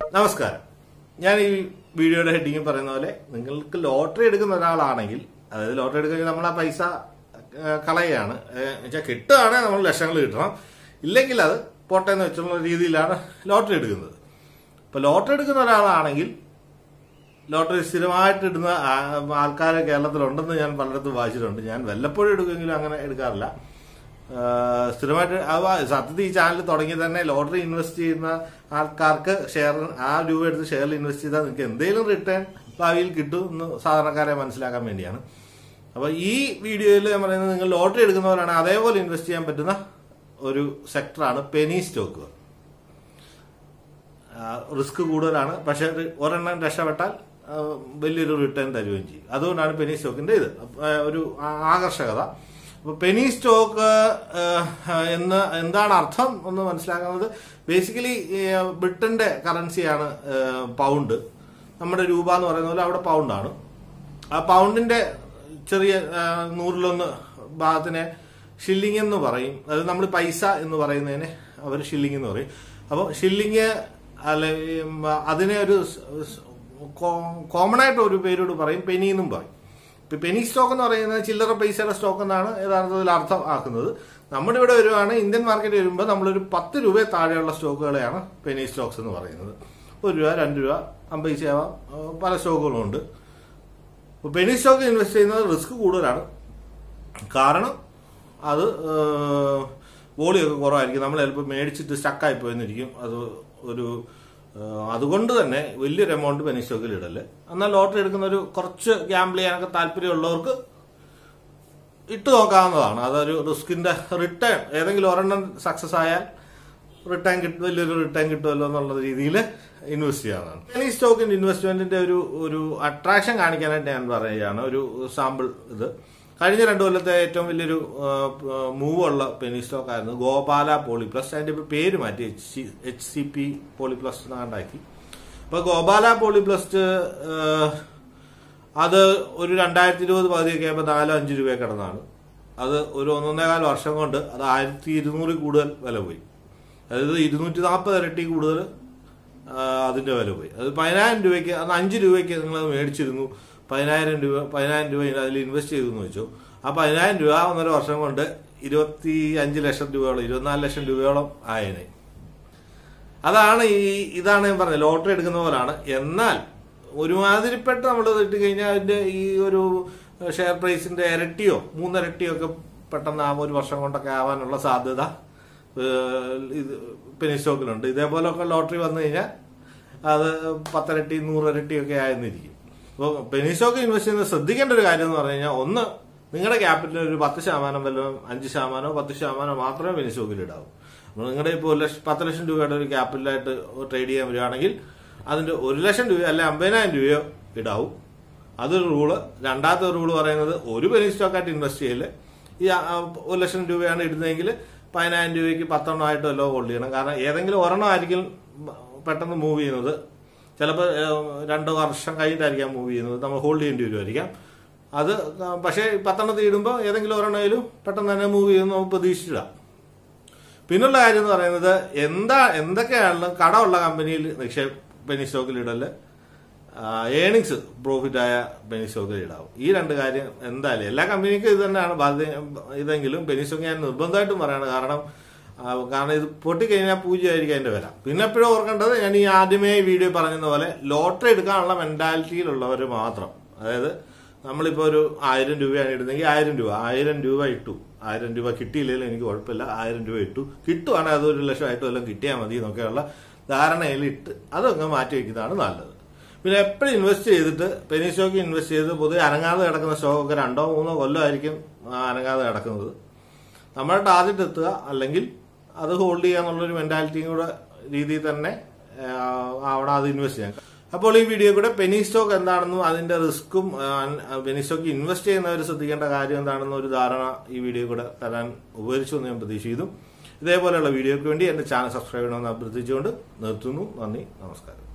നമസ്കാരം ഞാൻ ഈ വീഡിയോയുടെ ഹെഡിങ് പറയുന്ന പോലെ നിങ്ങൾക്ക് ലോട്ടറി എടുക്കുന്ന ഒരാളാണെങ്കിൽ അതായത് ലോട്ടറി എടുക്കുന്ന നമ്മൾ ആ പൈസ ആ, കളയുകയാണ് വെച്ചാൽ കിട്ടുകയാണെങ്കിൽ നമ്മൾ ലക്ഷങ്ങൾ കിട്ടണം ഇല്ലെങ്കിൽ അത് പോട്ടെ എന്ന് വെച്ചുള്ള രീതിയിലാണ് ലോട്ടറി എടുക്കുന്നത് ഇപ്പൊ ലോട്ടറി എടുക്കുന്ന ഒരാളാണെങ്കിൽ ലോട്ടറി സ്ഥിരമായിട്ട് ഇടുന്ന ആൾക്കാർ കേരളത്തിലുണ്ടെന്ന് ഞാൻ പലയിടത്തും വായിച്ചിട്ടുണ്ട് ഞാൻ വല്ലപ്പോഴും എടുക്കുമെങ്കിലും അങ്ങനെ എടുക്കാറില്ല ആ, സ്ഥിരമായിട്ട് അത് സത്യത്തിൽ ഈ ചാനൽ തുടങ്ങി തന്നെ ലോട്ടറി ഇൻവെസ്റ്റ് ചെയ്യുന്ന ആൾക്കാർക്ക് ഷെയർ ആ രൂപ എടുത്ത് ഷെയറിൽ ഇൻവെസ്റ്റ് ചെയ്താൽ നിങ്ങൾക്ക് എന്തെങ്കിലും റിട്ടേൺ ഭാവിയിൽ കിട്ടും എന്ന് സാധാരണക്കാരെ മനസ്സിലാക്കാൻ വേണ്ടിയാണ് അപ്പൊ ഈ വീഡിയോയിൽ ഞാൻ പറയുന്നത് നിങ്ങൾ ലോട്ടറി എടുക്കുന്നവരാണ് അതേപോലെ ഇൻവെസ്റ്റ് ചെയ്യാൻ പറ്റുന്ന ഒരു സെക്ടറാണ് പെനി സ്റ്റോക്കുകൾ റിസ്ക് കൂടുതലാണ് പക്ഷെ റി- ഒരെണ്ണം രക്ഷപ്പെട്ടാൽ ആ, വലിയൊരു റിട്ടേൺ തരുകയും ചെയ്യും അതുകൊണ്ടാണ് പെനി സ്റ്റോക്കിന്റെ ഇത് അപ്പൊ, ആ, ഒരു ആ- ആകർഷകത അപ്പൊ പെനി സ്റ്റോക്ക് ആ, എന്ന് എന്താണ് അർത്ഥം എന്ന് മനസ്സിലാക്കുന്നത് ബേസിക്കലി ബ്രിട്ടന്റെ കറൻസിയാണ് പൗണ്ട് നമ്മുടെ രൂപ എന്ന് പറയുന്ന പോലെ അവിടെ പൗണ്ടാണ് ആ പൗണ്ടിന്റെ ചെറിയ ആ, നൂറിലൊന്ന് ഭാഗത്തിനെ ഷില്ലിംഗ് എന്ന് പറയും അതായത് നമ്മൾ പൈസ എന്ന് പറയുന്നതിനെ അവർ ഷില്ലിംഗ് എന്ന് പറയും അപ്പോൾ ഷില്ലിംഗ് അല്ലെ ഉം, അതിനെ ഒരു കോമൺ ആയിട്ട് ഒരു പേരോട് പറയും പെനി എന്നും പറയും ഇപ്പൊ പെനി സ്റ്റോക്ക് എന്ന് പറയുന്നത് ചില്ലറ പൈസയുടെ സ്റ്റോക്ക് എന്നാണ് യഥാർത്ഥത്തിൽ അർത്ഥം ആക്കുന്നത് നമ്മുടെ ഇവിടെ വരുവാണ് ഇന്ത്യൻ മാർക്കറ്റ് വരുമ്പോൾ നമ്മളൊരു പത്ത് രൂപ താഴെയുള്ള സ്റ്റോക്കുകളെയാണ് പെനി സ്റ്റോക്സ് എന്ന് പറയുന്നത് ഒരു രൂപ രണ്ട് രൂപ അമ്പത് പൈസ ആവാം ആ, പല സ്റ്റോക്കുകളും ഉണ്ട് അപ്പോൾ പെനി സ്റ്റോക്ക് ഇൻവെസ്റ്റ് ചെയ്യുന്നത് റിസ്ക് കൂടുതലാണ് കാരണം അത് വോളിയൊക്കെ കുറവായിരിക്കും നമ്മൾ ചിലപ്പോൾ മേടിച്ചിട്ട് സ്റ്റക്കായി പോയെന്നിരിക്കും അത് ഒരു ആ, അതുകൊണ്ട് തന്നെ വലിയൊരു എമൗണ്ട് പെനി സ്റ്റോക്കിൽ ഇടല് എന്നാൽ ലോട്ടറി എടുക്കുന്ന ഒരു കുറച്ച് ഗ്യാമ്പിൾ ചെയ്യാനൊക്കെ താല്പര്യമുള്ളവർക്ക് ഇട്ട് നോക്കാവുന്നതാണ് അതൊരു റിസ്കിന്റെ റിട്ടേൺ ഏതെങ്കിലും ഒരെണ്ണം സക്സസ് ആയാൽ റിട്ടേൺ കിട്ടും വലിയൊരു റിട്ടേൺ കിട്ടുമല്ലോ എന്നുള്ള രീതിയിൽ ഇൻവെസ്റ്റ് ചെയ്യാവുന്നതാണ് ഞാൻ ഈ സ്റ്റോക്കിന്റെ ഇൻവെസ്റ്റ്മെന്റിന്റെ ഒരു ഒരു അട്രാക്ഷൻ കാണിക്കാനായിട്ട് ഞാൻ പറയുകയാണ് ഒരു സാമ്പിൾ ഇത് കഴിഞ്ഞ രണ്ടു കൊല്ലത്തെ ഏറ്റവും വലിയൊരു മൂവ് ഉള്ള പെനി സ്റ്റോക്ക് ആയിരുന്നു ഗോപാല പോളിപ്ലസ് അതിന്റെ ഇപ്പൊ പേര് മാറ്റി H H C P Polyplus എന്നാണ്ടാക്കി അപ്പൊ ഗോപാല പോളിപ്ലസ് അത് ഒരു രണ്ടായിരത്തി ഇരുപത് പകുതിയൊക്കെ ആയപ്പോൾ നാലോ അഞ്ച് രൂപ കിടന്നാണ് അത് ഒരു ഒന്നൊന്നേകാൽ വർഷം കൊണ്ട് അത് ആയിരത്തി ഇരുന്നൂറിൽ കൂടുതൽ വില പോയി അതായത് ഇരുന്നൂറ്റി നാൽപ്പത് ഇരട്ടി കൂടുതൽ ആ, അതിന്റെ വില പോയി അത് പതിനായിരം രൂപയ്ക്ക് അന്ന് അഞ്ച് രൂപയ്ക്ക് നിങ്ങൾ മേടിച്ചിരുന്നു പതിനായിരം രൂപ പതിനായിരം രൂപ അതിൽ ഇൻവെസ്റ്റ് ചെയ്തു എന്ന് വെച്ചു ആ പതിനായിരം രൂപ ഒന്നര വർഷം കൊണ്ട് ഇരുപത്തി അഞ്ച് ലക്ഷം രൂപയോളം ഇരുപത്തിനാല് ലക്ഷം രൂപയോളം ആയനെ അതാണ് ഈ ഇതാണ് ഞാൻ പറഞ്ഞത് ലോട്ടറി എടുക്കുന്ന പോലാണ് എന്നാൽ ഒരുമാതിരിപ്പെട്ട് നമ്മൾ ഇട്ട് കഴിഞ്ഞാൽ അതിന്റെ ഈ ഒരു ഷെയർ പ്രൈസിന്റെ ഇരട്ടിയോ മൂന്നിരട്ടിയോ ഒക്കെ പെട്ടെന്ന് ആ ഒരു വർഷം കൊണ്ടൊക്കെ ആവാനുള്ള സാധ്യത ഏഹ്, ഇത് പെനി സ്റ്റോക്കിലുണ്ട് ഇതേപോലൊക്കെ ലോട്ടറി വന്നു കഴിഞ്ഞാൽ അത് പത്തിരട്ടി നൂറിരട്ടി ഒക്കെ ആയെന്നിരിക്കും അപ്പോൾ പെനി സ്റ്റോക്ക് ഇൻവെസ്റ്റ് ചെയ്യുന്നത് ശ്രദ്ധിക്കേണ്ട ഒരു കാര്യം എന്ന് പറഞ്ഞു കഴിഞ്ഞാൽ ഒന്ന് നിങ്ങളുടെ ക്യാപിറ്റൽ ഒരു പത്ത് ശതമാനം വല്ലതും അഞ്ച് ശതമാനമോ പത്ത് ശതമാനമോ മാത്രമേ പെനി സ്റ്റോക്കിൽ ഇടാവൂ അപ്പോൾ നിങ്ങളുടെ ഇപ്പോൾ ഒരു ലക്ഷം പത്ത് ലക്ഷം രൂപയുടെ ഒരു ക്യാപിറ്റലായിട്ട് ട്രേഡ് ചെയ്യാൻ വരികയാണെങ്കിൽ അതിന്റെ ഒരു ലക്ഷം രൂപ അല്ലെ അമ്പതിനായിരം രൂപയോ ഇടാവും അതൊരു റൂള് രണ്ടാമത്തെ റൂള് പറയുന്നത് ഒരു പെനി സ്റ്റോക്കായിട്ട് ഇൻവെസ്റ്റ് ചെയ്യല് ഈ ആ, ആ, ഒരു ലക്ഷം രൂപയാണ് ഇടുന്നതെങ്കിൽ പതിനായിരം രൂപയ്ക്ക് പത്തെണ്ണം ആയിട്ട് വല്ലോ ഹോൾഡ് ചെയ്യണം കാരണം ഏതെങ്കിലും ഒരെണ്ണം ആയിരിക്കും പെട്ടെന്ന് മൂവ് ചെയ്യുന്നത് ചിലപ്പോൾ രണ്ട് വർഷം കഴിഞ്ഞിട്ടായിരിക്കാം മൂവ് ചെയ്യുന്നത് നമ്മൾ ഹോൾഡ് ചെയ്യേണ്ടി വരുമായിരിക്കാം അത് പക്ഷേ പത്തെണ്ണത്തിൽ ഇടുമ്പോൾ ഏതെങ്കിലും ഒരെണ്ണയിലും പെട്ടെന്ന് തന്നെ മൂവ് ചെയ്യുമെന്ന് നമുക്ക് പ്രതീക്ഷിച്ചിടാം പിന്നുള്ള കാര്യം എന്ന് പറയുന്നത് എന്താ എന്തൊക്കെയാണ് കടമുള്ള കമ്പനിയിൽ നിക്ഷേപ പെനി സ്റ്റോക്കിൽ ഇടല് ഏണിങ്സ് പ്രോഫിറ്റ് ആയ പെനി സ്റ്റോക്കിൽ ഇടാവും ഈ രണ്ട് കാര്യം എന്തായാലും എല്ലാ കമ്പനിക്കും ഇത് തന്നെയാണ് ബാധ്യ ഇതെങ്കിലും പെനി സ്റ്റോക്ക് ഞാൻ നിർബന്ധമായിട്ടും പറയാണ് കാരണം ആ, കാരണം ഇത് പൊട്ടിക്കഴിഞ്ഞാൽ പൂജ്യമായിരിക്കും അതിന്റെ വില പിന്നെ എപ്പോഴും ഓർക്കേണ്ടത് ഞാൻ ഈ ആദ്യമേ ഈ വീഡിയോ പറഞ്ഞ പോലെ ലോട്ടറി എടുക്കാനുള്ള മെന്റാലിറ്റിയിലുള്ളവർ മാത്രം അതായത് നമ്മളിപ്പോ ഒരു ആയിരം രൂപയാണ് ഇടുന്നെങ്കിൽ ആയിരം രൂപ ആയിരം രൂപ ഇട്ടു ആയിരം രൂപ കിട്ടിയില്ലെങ്കിലും എനിക്ക് കുഴപ്പമില്ല ആയിരം രൂപ ഇട്ടു കിട്ടുവാണെങ്കിൽ അത് ഒരു ലക്ഷമായിട്ട് വല്ലതും കിട്ടിയാൽ മതി എന്നൊക്കെയുള്ള ധാരണയിൽ ഇട്ട് അതൊക്കെ മാറ്റി വയ്ക്കുന്നതാണ് നല്ലത് പിന്നെ എപ്പോഴും ഇൻവെസ്റ്റ് ചെയ്തിട്ട് പെനി സ്റ്റോക്ക് ഇൻവെസ്റ്റ് ചെയ്ത് പൊതുവെ അനങ്ങാതെ കിടക്കുന്ന സ്റ്റോക്കൊക്കെ രണ്ടോ മൂന്നോ കൊല്ലമായിരിക്കും ആ, അനങ്ങാതെ കിടക്കുന്നത് നമ്മുടെ ടാർഗറ്റ് എത്തുക അല്ലെങ്കിൽ അത് ഹോൾഡ് ചെയ്യാന്നുള്ളൊരു മെന്റാലിറ്റിയും കൂടെ രീതിയിൽ തന്നെ ആ, അവിടെ അത് ഇൻവെസ്റ്റ് ചെയ്യാം അപ്പോൾ ഈ വീഡിയോ കൂടെ പെനി സ്റ്റോക്ക് എന്താണെന്നും അതിന്റെ റിസ്ക്കും പെനി സ്റ്റോക്ക് ഇൻവെസ്റ്റ് ചെയ്യുന്നവർ ശ്രദ്ധിക്കേണ്ട കാര്യം എന്താണെന്ന ഒരു ധാരണ ഈ വീഡിയോ കൂടെ തരാൻ ഉപകരിച്ചു എന്ന് ഞാൻ പ്രതീക്ഷിക്കുന്നു ഇതേപോലെയുള്ള വീഡിയോയ്ക്ക് വേണ്ടി എന്റെ ചാനൽ സബ്സ്ക്രൈബ് ചെയ്യണമെന്ന് അഭ്യർത്ഥിച്ചുകൊണ്ട് നിർത്തുന്നു നന്ദി നമസ്കാരം